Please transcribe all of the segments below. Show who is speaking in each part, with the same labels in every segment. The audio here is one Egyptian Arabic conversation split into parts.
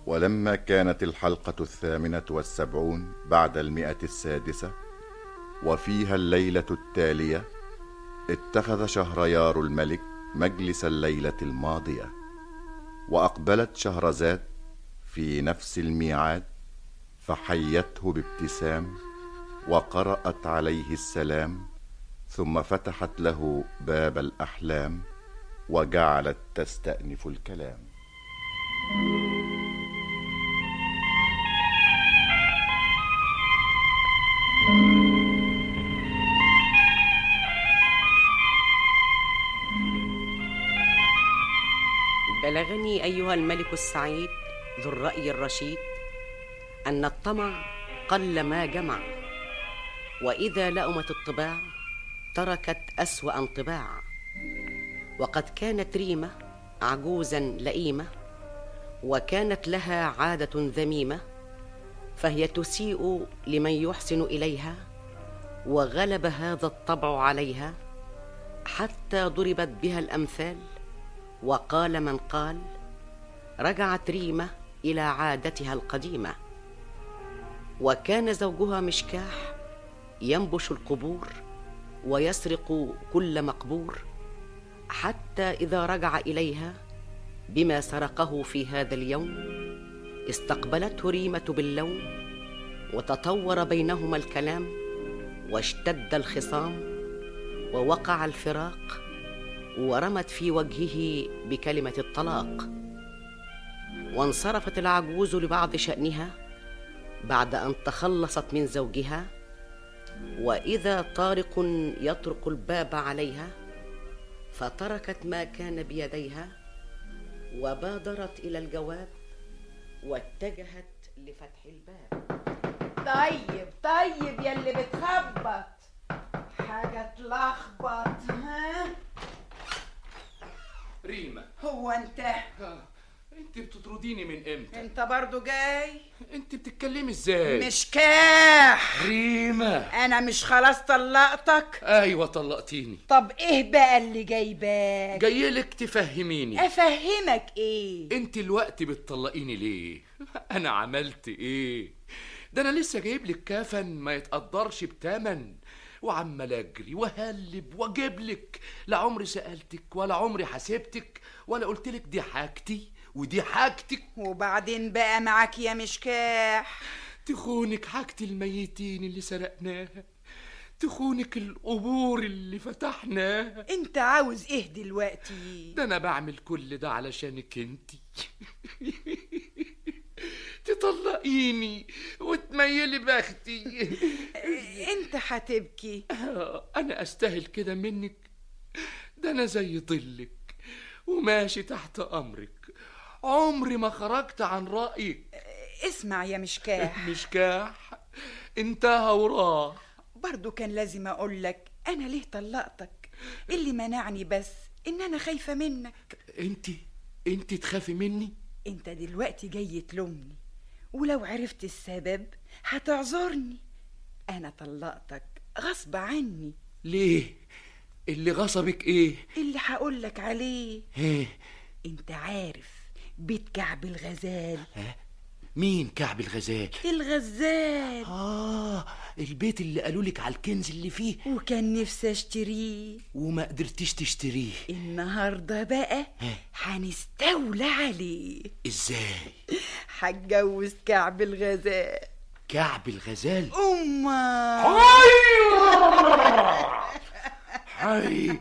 Speaker 1: ولما كانت الحلقة الثامنة والسبعون بعد المئة السادسة وفيها الليلة التالية اتخذ شهريار الملك مجلس الليلة الماضية وأقبلت شهرزاد في نفس الميعاد فحيته بابتسام وقرأت عليه السلام ثم فتحت له باب الأحلام وجعلت تستأنف الكلام
Speaker 2: بلغني ايها الملك السعيد ذو الراي الرشيد ان الطمع قل ما جمع واذا لأمت الطباع تركت اسوا انطباع وقد كانت ريمه عجوزا لئيمه وكانت لها عاده ذميمه فهي تسيء لمن يحسن اليها وغلب هذا الطبع عليها حتى ضربت بها الامثال وقال من قال رجعت ريمه الى عادتها القديمه وكان زوجها مشكاح ينبش القبور ويسرق كل مقبور حتى اذا رجع اليها بما سرقه في هذا اليوم استقبلته ريمه باللوم وتطور بينهما الكلام واشتد الخصام ووقع الفراق ورمت في وجهه بكلمه الطلاق وانصرفت العجوز لبعض شانها بعد ان تخلصت من زوجها واذا طارق يطرق الباب عليها فتركت ما كان بيديها وبادرت الى الجواب واتجهت لفتح الباب
Speaker 3: طيب طيب يلي بتخبط حاجة تلخبط ها
Speaker 4: ريما
Speaker 3: هو انت
Speaker 4: آه، انت بتطرديني من امتى
Speaker 3: انت برضو جاي
Speaker 4: انت بتتكلمي ازاي
Speaker 3: مش كاح
Speaker 4: ريما
Speaker 3: انا مش خلاص طلقتك
Speaker 4: ايوه طلقتيني
Speaker 3: طب ايه بقى اللي جايباك
Speaker 4: جايلك تفهميني
Speaker 3: افهمك ايه
Speaker 4: انت الوقت بتطلقيني ليه انا عملت ايه ده انا لسه جايب لك كفن ما يتقدرش بتمن وعمال اجري وهلب واجيب لك لا عمري سالتك ولا عمري حسبتك ولا قلت لك دي حاجتي ودي حاجتك
Speaker 3: وبعدين بقى معاك يا مشكاح
Speaker 4: تخونك حاجة الميتين اللي سرقناها تخونك القبور اللي فتحناها
Speaker 3: انت عاوز ايه دلوقتي
Speaker 4: ده انا بعمل كل ده علشانك انتي تطلقيني وتميلي بختي
Speaker 3: انت هتبكي
Speaker 4: انا استاهل كده منك ده انا زي ظلك وماشي تحت امرك عمري ما خرجت عن رايك
Speaker 3: اسمع يا مشكاح
Speaker 4: مشكاح انتهى وراح
Speaker 3: برضو كان لازم اقولك انا ليه طلقتك اللي منعني بس ان انا خايفة منك
Speaker 4: انت انت تخافي مني
Speaker 3: انت دلوقتي جاي تلومني ولو عرفت السبب هتعذرني انا طلقتك غصب عني
Speaker 4: ليه اللي غصبك ايه
Speaker 3: اللي هقولك عليه
Speaker 4: ايه
Speaker 3: انت عارف بيت كعب الغزال
Speaker 4: مين كعب الغزال
Speaker 3: الغزال
Speaker 4: اه البيت اللي قالولك على الكنز اللي فيه
Speaker 3: وكان نفسي اشتريه
Speaker 4: وما قدرتيش تشتريه
Speaker 3: النهارده بقى هنستولى عليه
Speaker 4: ازاي
Speaker 3: هتجوز كعب الغزال
Speaker 4: كعب الغزال
Speaker 3: أمه
Speaker 4: حي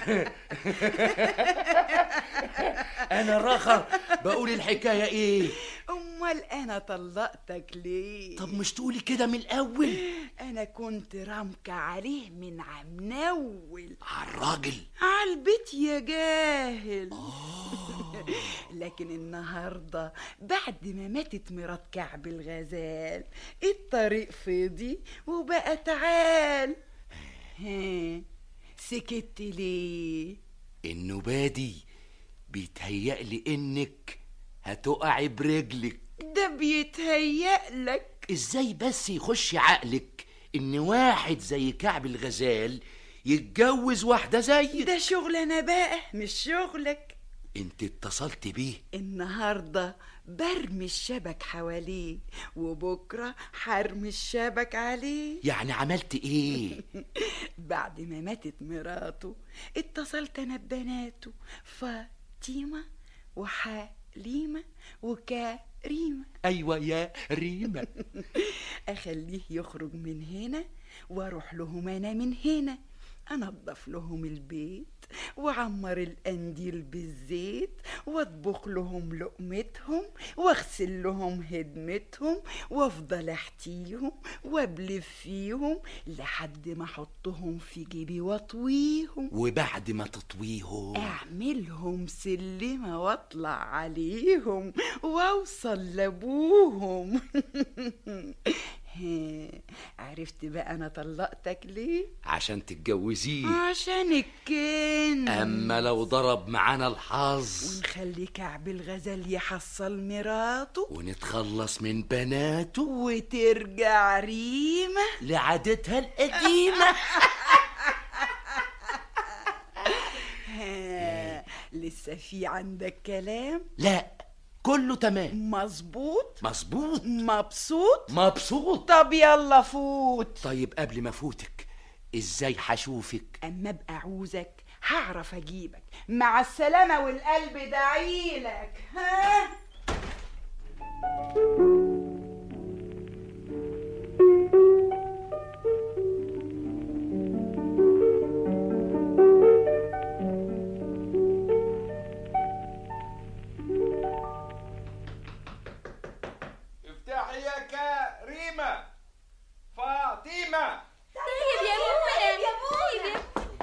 Speaker 4: انا رخر بقول الحكايه ايه
Speaker 3: امال انا طلقتك ليه
Speaker 4: طب مش تقولي كده من الاول
Speaker 3: انا كنت رامكة عليه من عمنول
Speaker 4: على الراجل
Speaker 3: على البيت يا جاهل لكن النهارده بعد ما ماتت مرات كعب الغزال الطريق فضي وبقى تعال ها سكت ليه
Speaker 4: النبادي بيتهيألي انك هتقعي برجلك
Speaker 3: ده بيتهيألك
Speaker 4: ازاي بس يخش عقلك ان واحد زي كعب الغزال يتجوز واحده زي
Speaker 3: ده شغل انا بقى مش شغلك
Speaker 4: انت اتصلت بيه
Speaker 3: النهارده برمي الشبك حواليه وبكره حرمي الشبك عليه
Speaker 4: يعني عملت ايه
Speaker 3: بعد ما ماتت مراته اتصلت انا ببناته فاطمه وحليمه وكريمه
Speaker 4: ايوه يا ريما
Speaker 3: اخليه يخرج من هنا واروح لهم انا من هنا انضف لهم البيت وعمر القنديل بالزيت واطبخ لهم لقمتهم واغسل لهم هدمتهم وافضل احتيهم وابلف فيهم لحد ما احطهم في جيبي واطويهم
Speaker 4: وبعد ما تطويهم
Speaker 3: اعملهم سلمة واطلع عليهم واوصل لابوهم ها، عرفت بقى انا طلقتك ليه
Speaker 4: عشان تتجوزيه
Speaker 3: عشان الكن
Speaker 4: اما لو ضرب معانا الحظ
Speaker 3: ونخلي كعب الغزال يحصل مراته
Speaker 4: ونتخلص من بناته
Speaker 3: وترجع ريمة
Speaker 4: لعادتها القديمة
Speaker 3: ها، لسه في عندك كلام
Speaker 4: لا كله تمام
Speaker 3: مظبوط
Speaker 4: مظبوط
Speaker 3: مبسوط
Speaker 4: مبسوط
Speaker 3: طب يلا فوت
Speaker 4: طيب قبل ما افوتك ازاي هشوفك
Speaker 3: اما ابقى عوزك هعرف اجيبك مع السلامة والقلب دعيلك ها
Speaker 5: افتحي يا كريمة فاطمة
Speaker 6: طيب يا ماما يا ابويا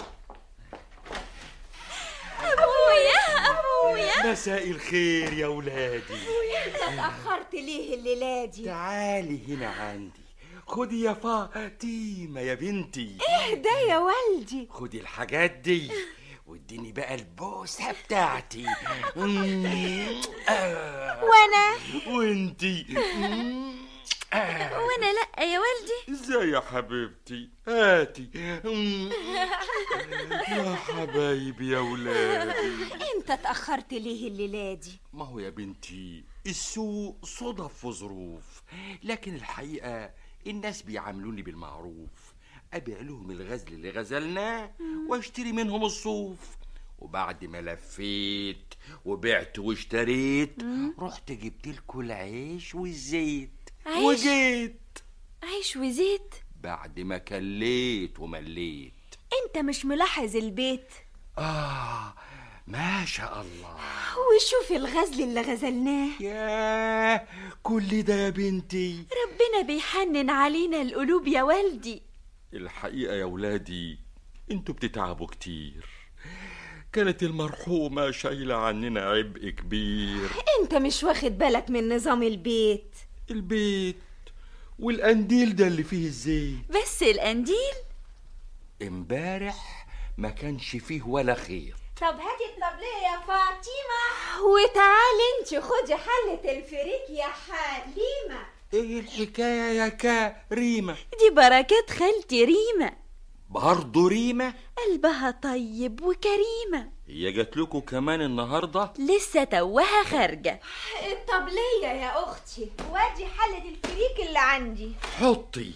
Speaker 6: ابويا ابويا
Speaker 5: مساء الخير يا ولادي
Speaker 6: انت اتاخرت ليه الليله دي
Speaker 5: تعالي هنا عندي خدي يا فاطمة يا بنتي
Speaker 6: اهدى يا والدي
Speaker 5: خدي الحاجات دي واديني بقى البوسة بتاعتي مم. آه.
Speaker 6: وانا
Speaker 5: وانتي مم. آه.
Speaker 6: وانا لا يا والدي
Speaker 5: ازاي يا حبيبتي هاتي مم. يا حبايبي يا ولادي
Speaker 6: انت اتاخرت ليه الليله دي
Speaker 5: ما هو يا بنتي السوق صدف وظروف لكن الحقيقة الناس بيعاملوني بالمعروف أبيع لهم الغزل اللي غزلناه واشتري منهم الصوف وبعد ما لفيت وبعت واشتريت رحت جبت لكم العيش والزيت
Speaker 6: عيش؟
Speaker 5: وجيت
Speaker 6: عيش وزيت
Speaker 5: بعد ما كليت ومليت
Speaker 6: انت مش ملاحظ البيت
Speaker 5: آه ما شاء الله
Speaker 6: وشوف الغزل اللي غزلناه
Speaker 5: ياه كل ده يا بنتي
Speaker 6: ربنا بيحنن علينا القلوب يا والدي
Speaker 5: الحقيقة يا ولادي انتوا بتتعبوا كتير كانت المرحومة شايلة عننا عبء كبير
Speaker 6: انت مش واخد بالك من نظام البيت
Speaker 5: البيت والقنديل ده اللي فيه الزيت
Speaker 6: بس القنديل
Speaker 5: امبارح ما كانش فيه ولا خير
Speaker 6: طب هاتي الطبلية يا فاطمة وتعالي انت خدي حلة الفريك يا حليمة
Speaker 5: ايه الحكاية يا كريمة
Speaker 6: دي بركات خالتي ريمة
Speaker 5: برضه ريمة
Speaker 6: قلبها طيب وكريمة
Speaker 5: هي جات لكم كمان النهاردة
Speaker 6: لسه توها خارجة الطبلية يا أختي وادي حلة الفريك اللي عندي
Speaker 5: حطي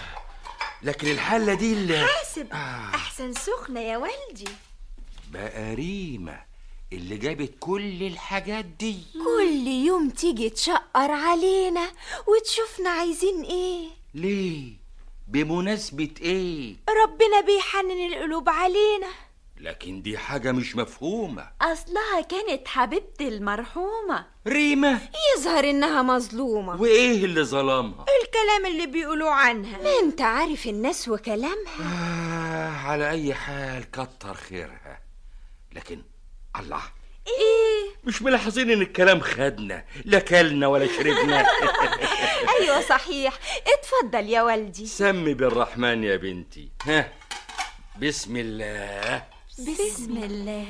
Speaker 5: لكن الحلة دي اللي
Speaker 6: حاسب أحسن سخنة يا والدي
Speaker 5: بقى ريمة اللي جابت كل الحاجات دي
Speaker 6: كل يوم تيجي تشقر علينا وتشوفنا عايزين ايه
Speaker 5: ليه بمناسبة ايه
Speaker 6: ربنا بيحنن القلوب علينا
Speaker 5: لكن دي حاجة مش مفهومة
Speaker 6: أصلها كانت حبيبتي المرحومة
Speaker 5: ريمة
Speaker 6: يظهر إنها مظلومة
Speaker 5: وايه اللي ظلمها
Speaker 6: الكلام اللي بيقولوه عنها ما انت عارف الناس وكلامها
Speaker 5: آه على اي حال كتر خيرها لكن الله
Speaker 6: ايه
Speaker 5: مش ملاحظين ان الكلام خدنا لا كلنا ولا شربنا
Speaker 6: ايوه صحيح اتفضل يا والدي
Speaker 5: سمي بالرحمن يا بنتي ها بسم الله
Speaker 6: بسم الله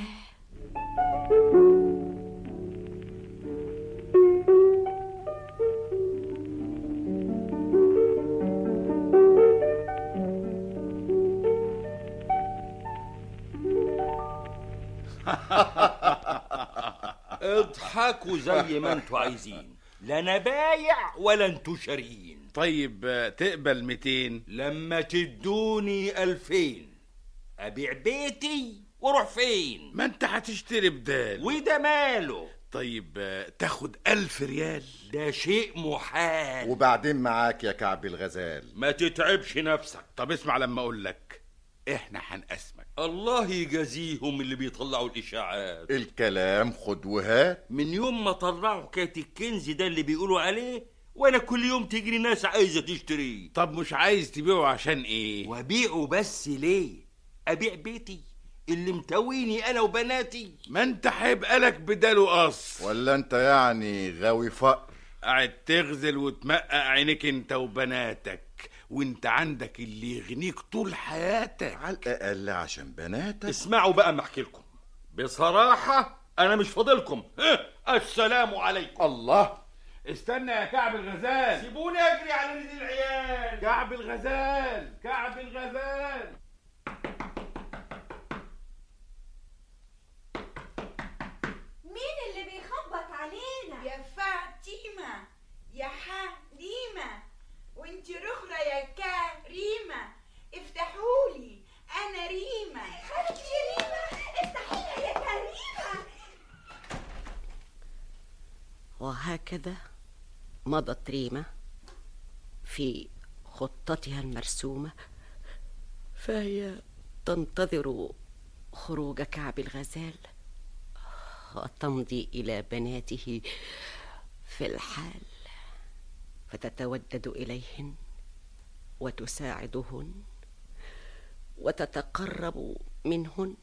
Speaker 5: اضحكوا زي ما انتوا عايزين لا انا بايع ولا انتوا شاريين
Speaker 7: طيب آه، تقبل 200
Speaker 5: لما تدوني ألفين أبيع بيتي وأروح فين
Speaker 7: ما انت هتشتري بدال
Speaker 5: وده ماله
Speaker 7: طيب آه، تاخد ألف ريال
Speaker 5: ده شيء محال
Speaker 1: وبعدين معاك يا كعب الغزال
Speaker 5: ما تتعبش نفسك
Speaker 7: طب اسمع لما اقول لك احنا هنقسمك
Speaker 5: الله يجازيهم اللي بيطلعوا الإشاعات
Speaker 1: الكلام خد وهات
Speaker 5: من يوم ما طلعوا حكاية الكنز ده اللي بيقولوا عليه وأنا كل يوم تجري ناس عايزة تشتريه
Speaker 7: طب مش عايز تبيعه عشان ايه
Speaker 5: وأبيعه بس ليه أبيع بيتي اللي متويني أنا وبناتي
Speaker 7: ما انت هيبقى لك بداله قص
Speaker 1: ولا انت يعني غاوي فقر
Speaker 7: قاعد تغزل وتمقق عينيك انت وبناتك وانت عندك اللي يغنيك طول حياتك
Speaker 1: على الاقل عشان بناتك
Speaker 5: اسمعوا بقى ما احكي لكم بصراحة أنا مش فاضلكم ها، السلام عليكم
Speaker 7: الله استنى يا كعب الغزال
Speaker 5: سيبوني أجري على رزق العيال
Speaker 7: كعب الغزال كعب الغزال
Speaker 6: مين اللي بيخبط علينا
Speaker 3: يا فاطمة يا حليمة وانت رخرة يا كريمة افتحولي انا ريمة
Speaker 6: خالتي ريما افتحينا يا كريمة
Speaker 2: وهكذا مضت ريمة في خطتها المرسومة فهي تنتظر خروج كعب الغزال وتمضي إلى بناته في الحال فتتودد إليهن وتساعدهن وتتقرب منهن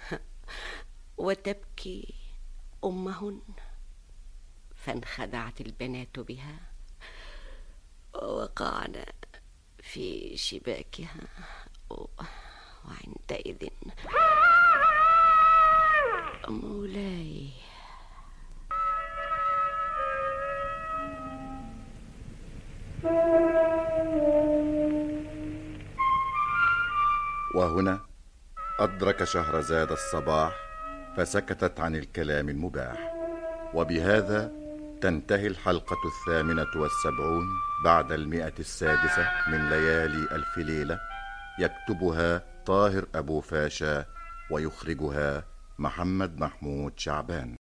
Speaker 2: وتبكي أمهن فانخدعت البنات بها ووقعن في شباكها وعندئذ مولاي
Speaker 1: وهنا أدرك شهرزاد الصباح فسكتت عن الكلام المباح وبهذا تنتهي الحلقة الثامنة والسبعون بعد المئة السادسة من ليالي ألف ليلة يكتبها طاهر أبو فاشا ويخرجها محمد محمود شعبان